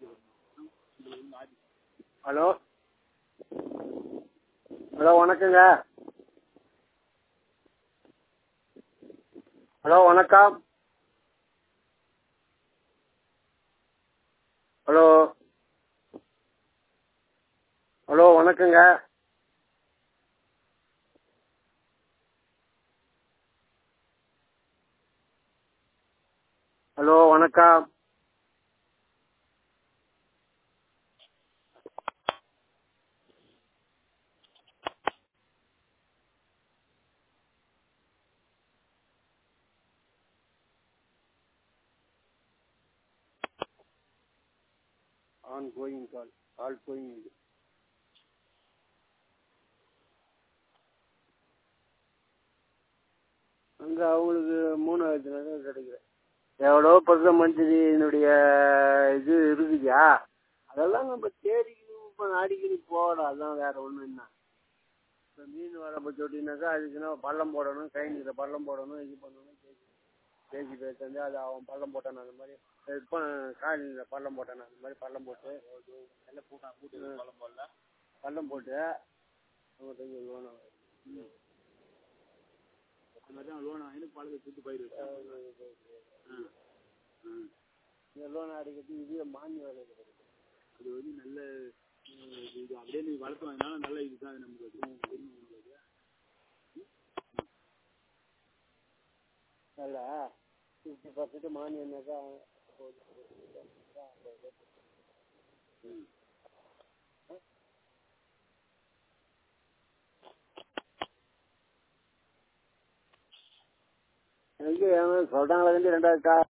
Hello hello வணக்கங்க hello வணக்கம் hello hello வணக்கங்க ஹலோ வணக்கம் on going call call going அங்கே அவங்களுக்கு மூணாயிரத்தி நகை கிடைக்கல எவ்வளோ பிரதம மந்திரியினுடைய இது இருக்குதுயா அதெல்லாம் நம்ம தேடிக்கணும் இப்போ அடிக்கடி போகலாம் அதான் வேற ஒன்றும் என்ன இப்போ மீன் வரப்போ சொட்டினாக்கா அதுக்குன்னா பள்ளம் போடணும் கைனியில் பள்ளம் போடணும் இது பண்ணணும் பேசி பேசி பேசி அது அவன் பள்ளம் போட்டான் அந்த மாதிரி இப்போ காலனியில் பள்ளம் போட்டான் அந்த மாதிரி பள்ளம் போட்டு எல்லாம் பூட்டா பூட்டு பழம் போடல பள்ளம் போட்டு அவங்ககிட்ட லோன் ம் அந்த மாதிரி தான் லோன் வாங்கி பழத்தை சுற்றி பயிர் வச்சு இந்த லோன் அடிக்கிறது இது மானிய வேலை கிடையாது அது வந்து நல்ல உம், இது அப்படியே நீ வளர்த்து வாங்கினாலும் நல்ல இதுதான் அது நமக்கு அது. தெரியும் உங்களுக்கு அது. நல்ல ஃபிஃப்டி பர்சன்ட் மானியம்னாக்கா எங்கே சொல்கிறாங்களே ரெண்டாயிரத்தா